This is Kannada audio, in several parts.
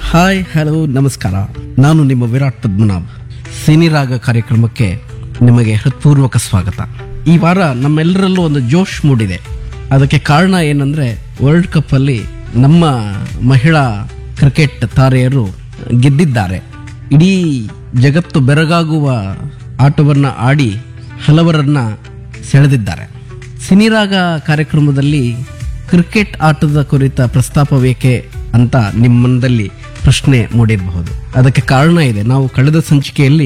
ಹಾಯ್ ಹಲೋ ನಮಸ್ಕಾರ ನಾನು ನಿಮ್ಮ ವಿರಾಟ್ ಪದ್ಮನಾಭ್ ಸಿನಿರಾಗ ಕಾರ್ಯಕ್ರಮಕ್ಕೆ ನಿಮಗೆ ಹೃತ್ಪೂರ್ವಕ ಸ್ವಾಗತ ಈ ವಾರ ನಮ್ಮೆಲ್ಲರಲ್ಲೂ ಒಂದು ಜೋಶ್ ಮೂಡಿದೆ ಅದಕ್ಕೆ ಕಾರಣ ಏನಂದ್ರೆ ವರ್ಲ್ಡ್ ಕಪ್ ಅಲ್ಲಿ ನಮ್ಮ ಮಹಿಳಾ ಕ್ರಿಕೆಟ್ ತಾರೆಯರು ಗೆದ್ದಿದ್ದಾರೆ ಇಡೀ ಜಗತ್ತು ಬೆರಗಾಗುವ ಆಟವನ್ನ ಆಡಿ ಹಲವರನ್ನ ಸೆಳೆದಿದ್ದಾರೆ ಸಿನಿರಾಗ ಕಾರ್ಯಕ್ರಮದಲ್ಲಿ ಕ್ರಿಕೆಟ್ ಆಟದ ಕುರಿತ ಪ್ರಸ್ತಾಪ ಬೇಕೆ ಅಂತ ನಿಮ್ಮಲ್ಲಿ ಪ್ರಶ್ನೆ ಮೂಡಿರಬಹುದು ಅದಕ್ಕೆ ಕಾರಣ ಇದೆ ನಾವು ಕಳೆದ ಸಂಚಿಕೆಯಲ್ಲಿ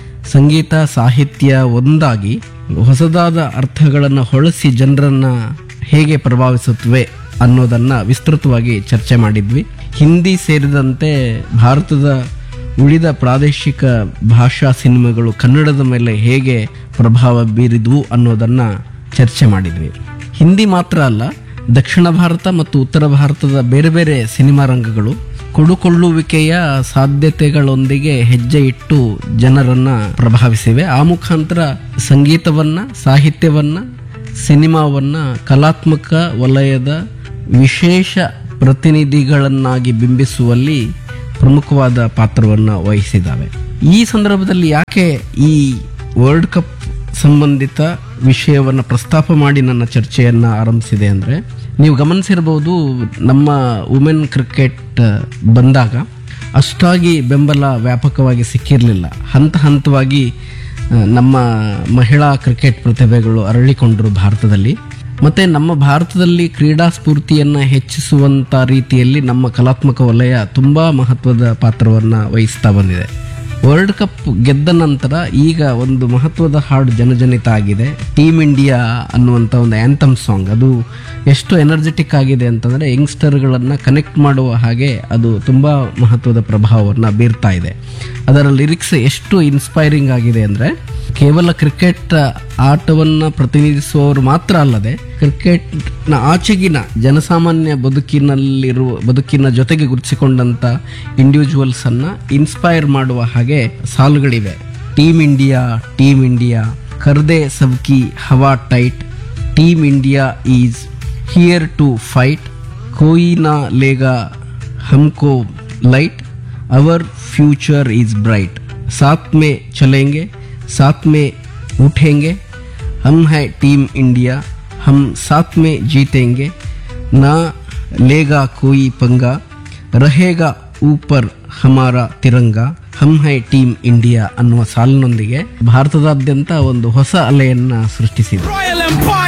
ಸಂಗೀತ ಸಾಹಿತ್ಯ ಒಂದಾಗಿ ಹೊಸದಾದ ಅರ್ಥಗಳನ್ನು ಹೊಳಸಿ ಜನರನ್ನ ಹೇಗೆ ಪ್ರಭಾವಿಸುತ್ತವೆ ಅನ್ನೋದನ್ನ ವಿಸ್ತೃತವಾಗಿ ಚರ್ಚೆ ಮಾಡಿದ್ವಿ ಹಿಂದಿ ಸೇರಿದಂತೆ ಭಾರತದ ಉಳಿದ ಪ್ರಾದೇಶಿಕ ಭಾಷಾ ಸಿನಿಮಾಗಳು ಕನ್ನಡದ ಮೇಲೆ ಹೇಗೆ ಪ್ರಭಾವ ಬೀರಿದ್ವು ಅನ್ನೋದನ್ನ ಚರ್ಚೆ ಮಾಡಿದ್ವಿ ಹಿಂದಿ ಮಾತ್ರ ಅಲ್ಲ ದಕ್ಷಿಣ ಭಾರತ ಮತ್ತು ಉತ್ತರ ಭಾರತದ ಬೇರೆ ಬೇರೆ ಸಿನಿಮಾ ರಂಗಗಳು ಕೊಡುಕೊಳ್ಳುವಿಕೆಯ ಸಾಧ್ಯತೆಗಳೊಂದಿಗೆ ಹೆಜ್ಜೆ ಇಟ್ಟು ಜನರನ್ನ ಪ್ರಭಾವಿಸಿವೆ ಆ ಮುಖಾಂತರ ಸಂಗೀತವನ್ನ ಸಾಹಿತ್ಯವನ್ನ ಸಿನಿಮಾವನ್ನ ಕಲಾತ್ಮಕ ವಲಯದ ವಿಶೇಷ ಪ್ರತಿನಿಧಿಗಳನ್ನಾಗಿ ಬಿಂಬಿಸುವಲ್ಲಿ ಪ್ರಮುಖವಾದ ಪಾತ್ರವನ್ನು ವಹಿಸಿದ್ದಾವೆ ಈ ಸಂದರ್ಭದಲ್ಲಿ ಯಾಕೆ ಈ ವರ್ಲ್ಡ್ ಕಪ್ ಸಂಬಂಧಿತ ವಿಷಯವನ್ನು ಪ್ರಸ್ತಾಪ ಮಾಡಿ ನನ್ನ ಚರ್ಚೆಯನ್ನು ಆರಂಭಿಸಿದೆ ಅಂದರೆ ನೀವು ಗಮನಿಸಿರ್ಬೋದು ನಮ್ಮ ವುಮೆನ್ ಕ್ರಿಕೆಟ್ ಬಂದಾಗ ಅಷ್ಟಾಗಿ ಬೆಂಬಲ ವ್ಯಾಪಕವಾಗಿ ಸಿಕ್ಕಿರಲಿಲ್ಲ ಹಂತ ಹಂತವಾಗಿ ಆ, ನಮ್ಮ ಮಹಿಳಾ ಕ್ರಿಕೆಟ್ ಪ್ರತಿಭೆಗಳು ಅರಳಿಕೊಂಡರು ಭಾರತದಲ್ಲಿ ಮತ್ತೆ ನಮ್ಮ ಭಾರತದಲ್ಲಿ ಕ್ರೀಡಾ ಸ್ಫೂರ್ತಿಯನ್ನು ಹೆಚ್ಚಿಸುವಂತ ರೀತಿಯಲ್ಲಿ ನಮ್ಮ ಕಲಾತ್ಮಕ ವಲಯ ತುಂಬಾ ಮಹತ್ವದ ಪಾತ್ರವನ್ನು ವಹಿಸ್ತಾ ಬಂದಿದೆ ವರ್ಲ್ಡ್ ಕಪ್ ಗೆದ್ದ ನಂತರ ಈಗ ಒಂದು ಮಹತ್ವದ ಹಾಡು ಜನಜನಿತ ಆಗಿದೆ ಟೀಮ್ ಇಂಡಿಯಾ ಅನ್ನುವಂಥ ಒಂದು ಆ್ಯಂಥಮ್ ಸಾಂಗ್ ಅದು ಎಷ್ಟು ಎನರ್ಜೆಟಿಕ್ ಆಗಿದೆ ಅಂತಂದರೆ ಯಂಗ್ಸ್ಟರ್ಗಳನ್ನು ಕನೆಕ್ಟ್ ಮಾಡುವ ಹಾಗೆ ಅದು ತುಂಬ ಮಹತ್ವದ ಪ್ರಭಾವವನ್ನು ಬೀರ್ತಾ ಇದೆ ಅದರ ಲಿರಿಕ್ಸ್ ಎಷ್ಟು ಇನ್ಸ್ಪೈರಿಂಗ್ ಆಗಿದೆ ಅಂದರೆ ಕೇವಲ ಕ್ರಿಕೆಟ್ ಆಟವನ್ನು ಪ್ರತಿನಿಧಿಸುವವರು ಮಾತ್ರ ಅಲ್ಲದೆ ಕ್ರಿಕೆಟ್ನ ಆಚೆಗಿನ ಜನಸಾಮಾನ್ಯ ಬದುಕಿನಲ್ಲಿರುವ ಬದುಕಿನ ಜೊತೆಗೆ ಗುರುತಿಸಿಕೊಂಡಂತ ಇಂಡಿವಿಜುವಲ್ಸ್ ಅನ್ನ ಇನ್ಸ್ಪೈರ್ ಮಾಡುವ ಹಾಗೆ ಸಾಲುಗಳಿವೆ ಟೀಮ್ ಇಂಡಿಯಾ ಟೀಮ್ ಇಂಡಿಯಾ ಕರ್ದೆ ಸಬ್ಕಿ ಹವಾ tight team India is here to fight कोई ना लेगा हमको light our future is bright साथ में चलेंगे साथ में उठेंगे हम है टीम इंडिया हम साथ में जीतेंगे ना लेगा कोई पंगा रहेगा ऊपर ಹಮಾರಾ ತಿರಂಗ ಹಮ್ ಹೈ ಟೀಮ್ ಇಂಡಿಯಾ ಅನ್ನುವ ಸಾಲಿನೊಂದಿಗೆ ಭಾರತದಾದ್ಯಂತ ಒಂದು ಹೊಸ ಅಲೆಯನ್ನ ಸೃಷ್ಟಿಸಿದೆ Royal Empire.